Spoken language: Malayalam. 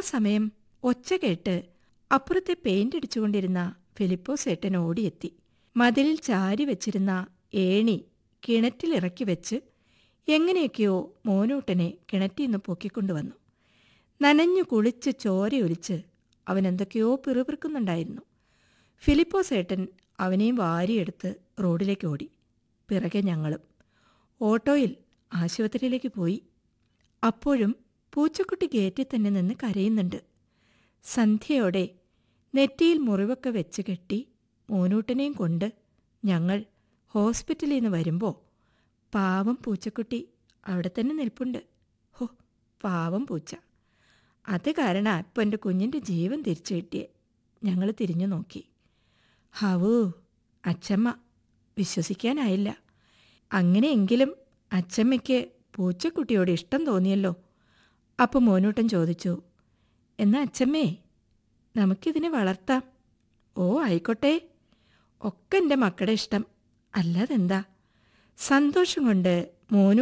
സമയം ഒച്ച കേട്ട് അപ്പുറത്തെ പെയിന്റ് അടിച്ചുകൊണ്ടിരുന്ന ഫിലിപ്പോസ് ഏട്ടൻ ഓടിയെത്തി മതിലിൽ ചാരി വെച്ചിരുന്ന ഏണി കിണറ്റിലിറക്കി വെച്ച് എങ്ങനെയൊക്കെയോ മോനൂട്ടനെ കിണറ്റിന്ന് പൊക്കിക്കൊണ്ടുവന്നു നനഞ്ഞു കുളിച്ച് ചോരയൊലിച്ച് അവൻ എന്തൊക്കെയോ പിറുപിറുക്കുന്നുണ്ടായിരുന്നു ഫിലിപ്പോസ് ഏട്ടൻ അവനെയും വാരിയെടുത്ത് റോഡിലേക്ക് ഓടി പിറകെ ഞങ്ങളും ഓട്ടോയിൽ ആശുപത്രിയിലേക്ക് പോയി അപ്പോഴും പൂച്ചക്കുട്ടി ഗേറ്റിൽ തന്നെ നിന്ന് കരയുന്നുണ്ട് സന്ധ്യയോടെ നെറ്റിയിൽ മുറിവൊക്കെ വെച്ച് കെട്ടി മോനൂട്ടനെയും കൊണ്ട് ഞങ്ങൾ ഹോസ്പിറ്റലിൽ നിന്ന് വരുമ്പോൾ പാവം പൂച്ചക്കുട്ടി അവിടെ തന്നെ നിൽപ്പുണ്ട് ഹോ പാവം പൂച്ച അത് കാരണം ഇപ്പം എൻ്റെ കുഞ്ഞിൻ്റെ ജീവൻ തിരിച്ചു കിട്ടിയേ ഞങ്ങൾ തിരിഞ്ഞു നോക്കി ഹവൂ അച്ചമ്മ വിശ്വസിക്കാനായില്ല അങ്ങനെയെങ്കിലും അച്ചമ്മയ്ക്ക് പൂച്ചക്കുട്ടിയോട് ഇഷ്ടം തോന്നിയല്ലോ അപ്പോൾ മോനൂട്ടൻ ചോദിച്ചു എന്നാ അച്ചമ്മേ നമുക്കിതിനെ വളർത്താം ഓ ആയിക്കോട്ടെ ഒക്കെ എൻ്റെ മക്കളുടെ ഇഷ്ടം അല്ലാതെന്താ സന്തോഷം കൊണ്ട് മോനു